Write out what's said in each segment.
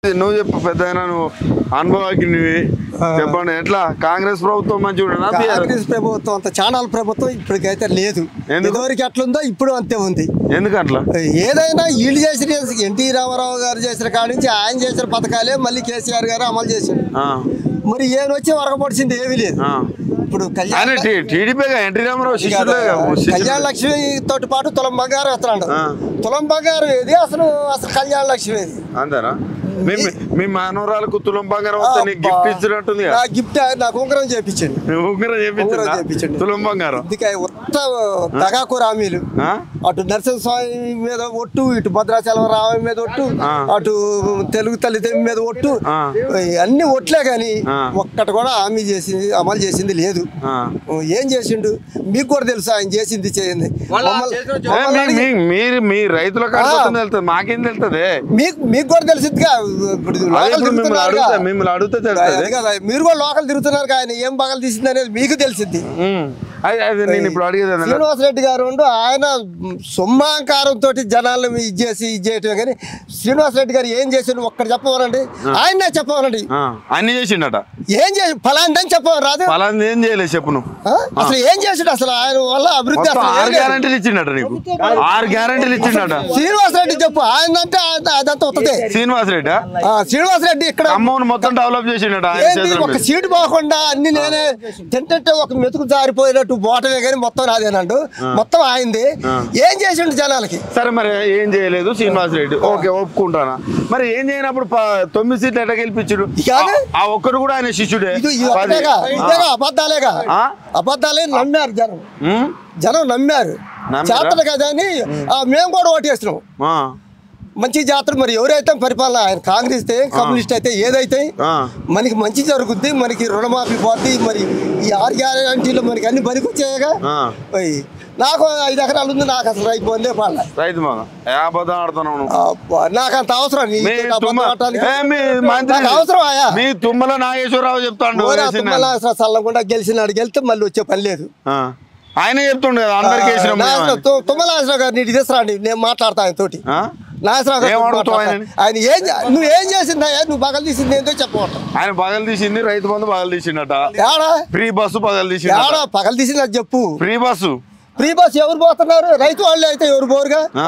నువ్వు చెప్పు పెద్ద నువ్వు అనుభవాకి చెప్పండి ఎట్లా కాంగ్రెస్ ప్రభుత్వం మంచిగా ఉండనా కాంగ్రెస్ ప్రభుత్వం అంత ఛానల్ ప్రభుత్వం ఇప్పటికైతే లేదు ఎందుకు? ఇదివరకు ఎట్లుందో ఇప్పుడు అంతే ఉంది ఎందుకు అట్లా ఏదైనా వీళ్ళు చేసిన ఎన్టీ రామారావు గారు చేసిన కాడి నుంచి ఆయన చేసిన పథకాలే మళ్ళీ కేసీఆర్ గారు అమలు చేశారు ఆ, మరి ఏం వచ్చి వరకపడిచింది ఏమీ లేదు ఆ. ఇప్పుడు ఆయన కళ్యాణ టీ- టీడీపీగా ఎన్టీ రామారావు శిష్యుడే కదా, శిష్యుడే. కళ్యాణ లక్ష్మి తోటి పాటు తులం బంగారం ఎత్తున్నాడు ఆ. తులం బంగారం ఏది అసలు అసలు కళ్యాణ లక్ష్మి ఏది అంతేనా మీ మీ మనవరాలకు తులం బంగారం వస్తే నీకు గిఫ్ట్ ఇచ్చినట్టుంది నా గిఫ్ట్ నాకు ఉంగరం చేపించండి ఉంగరం ఉంగరం చేపించిందా చేపించండి. తులం బంగారం అందుకే ఉత్త దగాకూర హామీలు ఆ? అటు నరసింహస్వామి మీద ఒట్టు ఇటు భద్రాచలం రామయ్య మీద ఒట్టు ఆ. అటు తెలుగు తల్లి దేవి మీద ఒట్టు ఆ. అన్ని ఒట్లే కానీ ఆ. ఒక్కటి కూడా హామీ చేసింది అమలు చేసింది లేదు ఆ. ఏం చేసిండు మీకు కూడా తెలుసు ఆయన చేసింది చేయండి మమ్మల్ని- ఏ, మమ్మల్ని మీ- అడిగి- మీ- మీరు మీ రైతుల కాకపోతే వెళ్తుంది మాకేం తెలుస్తుంది మీకు మీకు కూడా తెలిసిందిగా ఇప్పుడు అదే లోకల్ ఇప్పుడు మిమ్మల్ని తిరుగుతున్నారుగా. అడుగుతా మిమ్మల్ని అడిగితే అదే తెలుస్తుంది కదా మీరు కూడా లోకల్ తిరుగుతున్నారు ఆయన ఏం పగలు తీసింది అనేది మీకు తెలిసింది అది అది నేను ఇప్పుడు అడిగేది ఏంటంటే, శ్రీనివాసరెడ్డి గారు ఉండు ఆయన సొమ్మాంకారంతో జనాలను ఇది చేసి ఇది చేయటం కానీ శ్రీనివాసరెడ్డి గారు ఏం చేసిండు ఒక్కటి చెప్పమనండి ఆయన్నే చెప్పమనండి ఆ, అన్ని చేసిండట ఏం చేసి ఫలాంటి అని చెప్పమని రాదు ఫలాంది ఏం చేయలేదు చెప్పు నువ్వు ఆ? అసలు ఏం చేసిండు అసలు ఆయన వల్ల అభివృద్ధి మొత్తం అసలు ఏం ఆరు లేదు. గ్యారంటీలు ఇచ్చిండట నీకు ఆరు గ్యారంటీలు ఇచ్చిండట శ్రీనివాసరెడ్డి చెప్పు ఆయన అంటే ఆయన- అదంతా వస్తుంది శ్రీనివాస్ రెడ్డి శ్రీనివాసరెడ్డి ఇక్కడ అమ్మవును మొత్తం డెవలప్ చేసిండట ఆయన ఏంది చేతుల ఒక మీద. సీటు పోకుండా అన్ని నేనే తింటే ఒక మెతుకు జారిపోయినట్టు బోటమే కానీ మొత్తం నాదేనండు మొత్తం ఆయనది ఏం చేసిండు జనాలకి సరే మరి ఏం చేయలేదు శ్రీనివాస్ రెడ్డి ఓకే ఒప్పుకుంటానా మరి ఏం చేయనప్పుడు ప- తొమ్మిది సీట్లు ఎట్లా గెలిపించాడు కాదు. ఆ ఒక్కడు కూడా ఆయన శిష్యుడే ఇది ఇది పది. ఒకటేగా ఇదేగా అబద్ధాలేగా ఆ? అబద్ధాలే నమ్మారు జనం ఉమ్? జనం నమ్మారు నమ్మారా? చేతలు కదా అని ఆ, మేము కూడా ఓటేస్తున్నాం ఆ, మంచి జాతర మరి ఎవరైతే పరిపాలన ఆయన కాంగ్రెస్ అయితే కమ్యూనిస్ట్ అయితే ఏదైతే ఆ. మనకి మంచి జరుగుద్ది మనకి రుణమాఫీ పోద్ది మరి ఈ ఆరు గ్యారంటీలు మనకి అన్ని పనికొచ్చాయిగా ఆ. ఓయ్, నాకు ఐదు ఎకరాలు ఉంది నాకు అసలు రైతు పొందే పడలే రైతు మగ ఏ అబద్ధం ఆడుతున్నావు నువ్వు? అబ్బా, నాకు అంత అవసరం నీ మీ తోటి అబద్ధం తుమ్మ ఆడటానికి. ఏ, మీ మంత్రి నాకు అవసరం ఆయా మీ తుమ్మల నాగేశ్వరరావు చెప్తాడు ఓరా వేసిన. తుమ్మల అసలు చల్లకుండా గెలిచినాడు గెలిస్తే మళ్ళీ వచ్చే పని లేదు ఆ. ఆయనే చెప్తుండే కదా అందరికి వేసిన నాగేశ్వరరావు, తు- తుమ్మల నాగేశ్వరరావు గారు నీటి తీసుకురండి నేను మాట్లాడతా ఆయన తోటి నాగేశ్వరరావు గారితో ఏం అడుగుతావు మాట్లాడతా. ఆయనని? ఆయన ఏం చే- నువ్వు ఏం చేసిందా నువ్వు బగలు తీసింది ఏంటో చెప్పవటం ఆయన పగలు తీసింది రైతు బంధు పగలు తీసిండట ఏడా ఫ్రీ బస్సు పగలు తీసిండట ఏడా పగలు తీసింది అది చెప్పు ఫ్రీ బస్సు ఫ్రీ బస్ ఎవరు పోతున్నారు రైతు వాళ్ళే అయితే ఎవరు పోరుగా ఆ.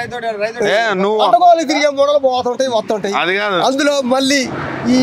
ఏ నువ్వు పండుగలు తిరిగే మూడలు పోతుంటాయి వస్తుంటాయి అది కాదు. అందులో మళ్ళీ ఈ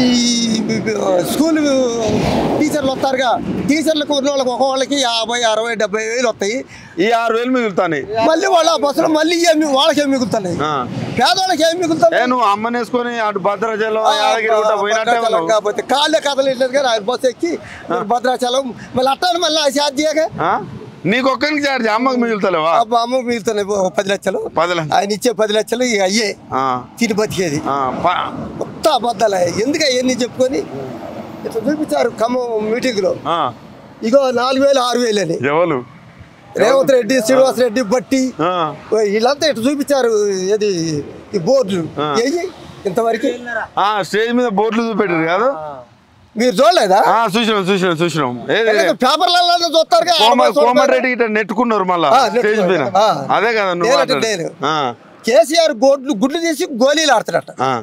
స్కూల్ టీచర్లు వస్తారుగా టీచర్లకు ఉన్న వాళ్ళకి ఒక్కొక్కళ్ళకి యాభై అరవై డెబ్బై వేలు వస్తాయి ఈ ఆరు వేలు మిగులుతాయి మళ్ళీ వాళ్ళ బస్సులో మళ్ళీ ఏమి వాళ్ళకి ఏమి మిగులుతున్నాయి ఆ. పేదవాళ్ళకి ఏమి ఏ మిగులుతున్నాయి నువ్వు అమ్మనేసుకొని అటు భద్రాచలం యాదగిరి గుట్ట పోయినట్టే భద్రాచలం ఉన్నావు. కాకపోతే కాళ్ళే కథలు ఇట్లేదు కానీ ఆయన బస్సు ఎక్కి మరి భద్రాచలం మళ్ళీ అట్టాను మళ్ళీ ఆ ఛార్జ్ చేయగా ఆ? నీకు ఒక్కరికి చార్జ్ అమ్మకు మిగులుతలేవా అబ్బా అమ్మ మిగులుతున్నాయి ఓ పది లక్షలు పది లక్షలు. ఆయన ఇచ్చే పది లక్షలు ఇక అయ్యే ఆ. తిని బతికేది ఆ, ప- కొత్త అబద్ధాలు ఎందుకు అవన్నీ చెప్పుకొని ఇట్లా చూపించారు ఖమ్మం మీటింగ్లో ఆ. ఇగో నాలుగు వేలు ఆరు వేలు అని ఎవరు రేవంత్ రెడ్డి శ్రీనివాస్ రెడ్డి బట్టి ఆ. ఓ వీళ్ళంతా ఇట్లా చూపించారు ఏది ఈ బోర్డులు ఆ. ఏయి ఇంతవరకు ఆ స్టేజ్ మీద బోర్డులు చూపెట్టారు కాదు మీరు చూడలేదా ఆ, చూసినాం చూసినాం చూసినాం ఏది పేపర్లలో చూస్తారుగా కోమ- కోమటిరెడ్డి ఇట్లా నెట్టుకున్నారు మళ్ళా ఆ, స్టేజ్ పైన నెట్టుకున్నారు. ఆ. అదే కదా నువ్వు నేనంటే మాట్లాడేది. నేను. ఆ. కేసీఆర్ గోడ్లు గుడ్లు తీసి గోళీలు ఆడుతాడట ఆ.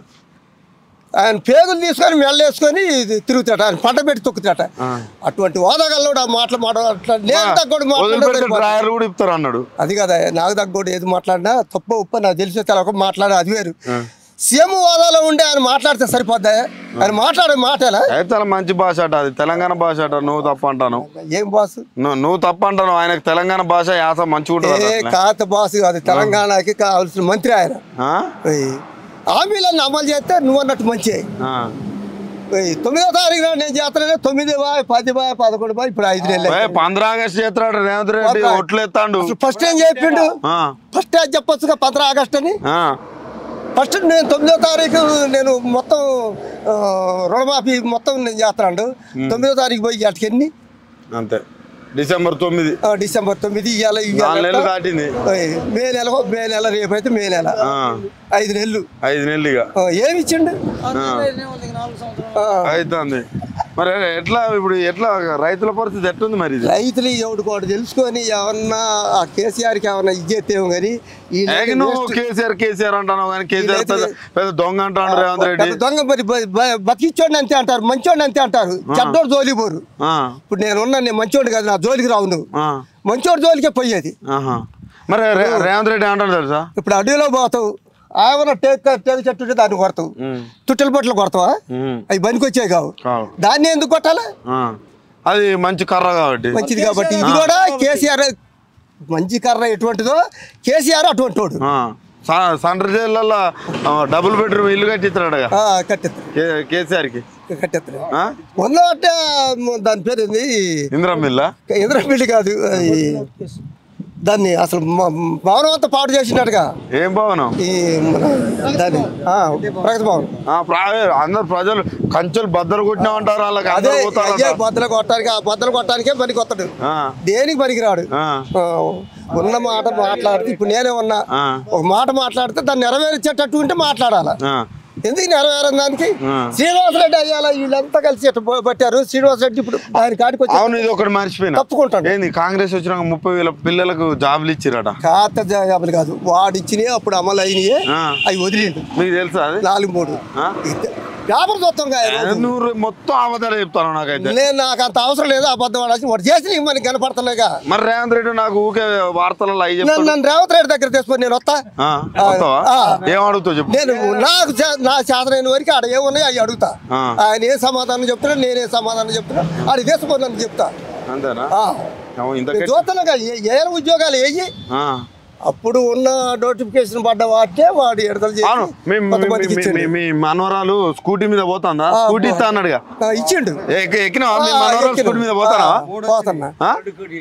ఆయన పేగులు తీసుకొని మెళ్ళేసుకొని తిరుగుతాట ఆయన పంట పెట్టి తొక్కుతాట ఆ. అటువంటి హోదాగల్లో ఆ మాటలు మాట్లాడ నేను తగ్గోడు వదిలిపెట్టే మాట్లాడే డ్రాయర్లు కూడా ఇస్తారు అన్నాడు అది కదా నాకు తగ్గోడు ఏది మాట్లాడినా తప్ప ఉప్ప నాకు తెలిసి తెలవక మాట్లాడే అది వేరు ఆ. సీఎం హోదాలో ఉండి ఆయన మాట్లాడితే సరిపోద్దా ఆయన మాట్లాడే మాటేనా అయితే చాలా మంచి భాష అట అది తెలంగాణ భాష అట నువ్వు తప్ప అంటాను ఏం బాసు నువ్వు నువ్వు తప్ప అంటాను ఆయనకు తెలంగాణ భాష యాస మంచిగా ఏ ఉంటుంది అట్లా. కాత బాసు కాదు తెలంగాణకి కావాల్సిన మంత్రి ఆయన ఆ? ఏయ్, హామీలన్నీ అమలు చేస్తే నువ్వు అన్నట్టు మంచి ఆ. తొమ్మిదో తారీఖు నాడు నేను చేస్తానే తొమ్మిది బాయ్ పది బాయ్ పదకొండు బాయ్ ఇప్పుడు ఐదు నెలలు ఏ, పంద్రా ఆగస్ట్ చేస్తాడు రేవంత్ రెడ్డి ఓకే. ఒట్లు ఎత్తాడు అసలు ఫస్ట్ ఏం చెప్పిండు ఆ. ఫస్ట్ అది చెప్పొచ్చుగా పంద్రా ఆగస్ట్ అని ఆ. ఫస్ట్ నేను తొమ్మిదో తారీఖు నేను మొత్తం ఆ, రుణమాఫీ మొత్తం నేను చేస్తున్నాడు తొమ్మిదో తారీఖు పోయి అటుకి ఎన్ని అంతే డిసెంబర్ తొమ్మిది ఆ, డిసెంబర్ తొమ్మిది ఇవాళ నాలుగు నెలలు దాటింది మే నెల మే నెల రేపు అయితే మే నెల ఆ. ఐదు నెలలు ఐదు నెలలు ఇక ఆ, ఏమి ఇచ్చిండు ఆ, అవుతుంది మరి ఎట్లా ఇప్పుడు ఎట్లా రైతుల పరిస్థితి ఎట్లుంది మరి ఇది రైతులు ఎవడు కూడా తెలుసుకొని ఏమన్నా ఆ కేసీఆర్కి ఏమన్నా ఇచ్చేస్తేమో కానీ ఈ ఏక నువ్వు కేసీఆర్ కేసీఆర్ అంటాను కానీ కేసీఆర్ పెద్ద పెద్ద దొంగ అంటాడు రేవంత్ రెడ్డి పెద్ద దొంగ మరి బ- బ- బతికిచ్చోడిని అంతే అంటారు మంచోడిని అంతే అంటారు చెడ్డోడు జోలికి పోరు ఆ, ఇప్పుడు నేను ఉన్నా నేను మంచోడు కదా నా జోలికి రావు నువ్వు ఆ, మంచోడు జోలికే పోయేది ఆహా. మరి రే- రేవంత్ రెడ్డి అంటాడు తెలుసా ఇప్పుడు అడవిలో పోతావు ఆయన టేక్ టేక్ చెట్టు ఉంటే దాన్ని కొడతావు ఉమ్, తుట్టెల పొట్లు కొడతావా ఉమ్, అవి బనికి వచ్చాయి కావు కావు. దాన్ని ఎందుకు కొట్టాలా ఆ. అది మంచి కర్ర కాబట్టి మంచిది కాబట్టి ఇది కూడా కేసీఆర్ మంచి కర్ర ఎటువంటిదో కేసీఆర్ అటువంటి వాడు ఆ. స- సండ్ర జైళ్ళల్లో డబుల్ బెడ్రూమ్ ఇల్లు కట్టిస్తాడు ఆ, కట్టెత్తాడు కేసీఆర్ కి కట్టెత్తాడు ఆ? మొన్న అంటే దాని పేరు ఏంది ఇందిరా మిల్ల ఎదురపల్లి కాదు అది దాన్ని అసలు మ- భవనం అంతా పాడు చేసినట్టుగా ఏం భవనం ఈ మన దాన్ని ఆ, ప్రగతి భవన్ ఆ, ప్రా- అందరు ప్రజలు కంచెలు బద్దలు కొట్టినామంటారు వాళ్ళకి అదే అందరూ పోతారంట. అయ్యే బద్దలు కొట్టడానికి ఆ బద్దలు కొట్టడానికే పనికి వస్తాడు ఆ, దేనికి పనికిరాడు ఆ, ఆ, ఉన్న మాట మాట్లాడితే ఇప్పుడు నేనే ఉన్నా ఆ. ఒక మాట మాట్లాడితే దాన్ని నెరవేర్చేటట్టు ఉంటే మాట్లాడాలి ఆ. ఎందుకు నెరవేరని దానికి ఆ. శ్రీనివాసరెడ్డి అయ్యాల వీళ్ళంతా కలిసి ఇట్ట పో- పట్టారు శ్రీనివాసరెడ్డి ఇప్పుడు ఆయన కాడికి వచ్చి అవును ఇది ఒకటి మర్చిపోయినా తప్పుకుంటాడు ఏంది కాంగ్రెస్ వచ్చినాక ముప్పై వేల పిల్లలకు జాబులు ఇచ్చిరట ఖాతా జాబులు కాదు వాడు ఇచ్చినవి అప్పుడు అమలు అయినాయి ఆ. అవి వదిలిండు మీకు తెలుసా అది నాలుగు మూడు ఆ? పేపర్ చూస్తాం కదా రోజు. నువ్వు మొత్తం అబద్ధాలు చెప్తాను నాకైతే నేను నాకు అంత అవసరం లేదు అబద్ధం ఆడాల్సి వాడు చేసి మనకి కనపడుతున్నాయిగా మరి రేవంత్ రెడ్డి నాకు ఊకే వార్తలలో అవి నన్ను చెప్తాడు నన్ను రేవంత్ రెడ్డి దగ్గర తీసుకొని నేను వస్తా ఆ, వస్తావా ఆ. ఏం అడుగుతావు చెప్పు నేను నాకు చే- నా చేతనైన వరకు ఆడ ఏమున్నాయి అవి అడుగుతా ఆ. ఆయన ఏ సమాధానం చెప్తున్నా నేనే సమాధానం చెప్తున్నా ఆడ తీసుకొని చెప్తా అంతేనా ఆ. అవును, ఇంత నేను చూస్తున్నాగా ఏ- ఏ ఉద్యోగాలు వేయి ఆ. అప్పుడు ఉన్న నోటిఫికేషన్ పడ్డ వాటికే వాడు ఎడతలు చేసి అవును మీ- మీ- కొంతమందికి మీ- ఇచ్చిండు. మీ- మీ మనవరాలు స్కూటీ మీద పోతుందా ఆ, స్కూటీ ఇస్తా అన్నాడుగా ఆ, ఇచ్చిండు ఎక్కి- ఎక్కినావా మీ ఆ, మనవరాలు ఎక్కిన. స్కూటీ మీద పోతానా ఆ, పోతున్నా ఆ?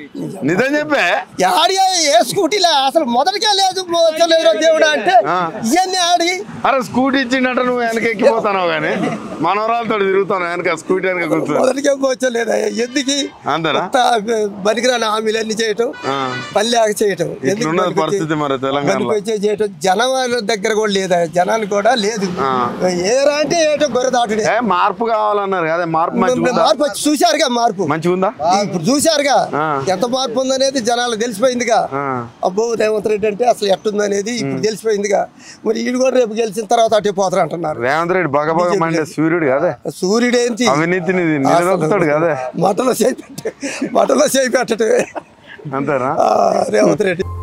నిజం చెప్పే ఆడి ఏ స్కూటీలే అసలు మొదటికే లేదు లేదు దేవుడు అంటే ఆ. ఇవన్నీ ఆడి అరే స్కూటీ ఇచ్చిండట నువ్వు వెనక ఎక్కిపోతావు కానీ మనవరాలతో తిరుగుతాను వెనక స్కూటీ వెనక కూర్చో మొదటికే పోచలేదు ఎందుకు అంతేనా కొత్త బనికిరాని హామీలు అన్ని చేయటం ఆ. పల్లెకి చేయటం ఎందుకు ఇట్లున్నది పనికి పరిస్థితి మరి తెలంగాణలో వచ్చే చేయటం జనం దగ్గర కూడా లేదా జనానికి కూడా లేదు ఆ. ఏరా అంటే ఏటో గొర్రె దాటుడే ఏ మార్పు కావాలన్నారు అదే మార్పు మంచిగా ఉందా మార్పు వచ్చి చూశారుగా మార్పు మంచిగా ఉందా ఇప్పుడు చూశారుగా ఆ. ఎంత మార్పు ఉందనేది జనాలకు తెలిసిపోయిందిగా ఆ. అబ్బో రేవంత్ రెడ్డి అంటే అసలు ఎట్టుందనేది ఇప్పుడు తెలిసిపోయిందిగా మరి వీడు కూడా రేపు గెలిచిన తర్వాత అటే పోతారు అంటున్నారు రేవంత్ రెడ్డి బగ బగ మండే సూర్యుడు కదే సూర్యుడేంటి అవినీతిని నిలదొక్కుతాడు కదే మటలో చేయి పెట్ట మటలో చేయి పెట్టటమే అంతేనా ఆ, రేవంత్ రెడ్డి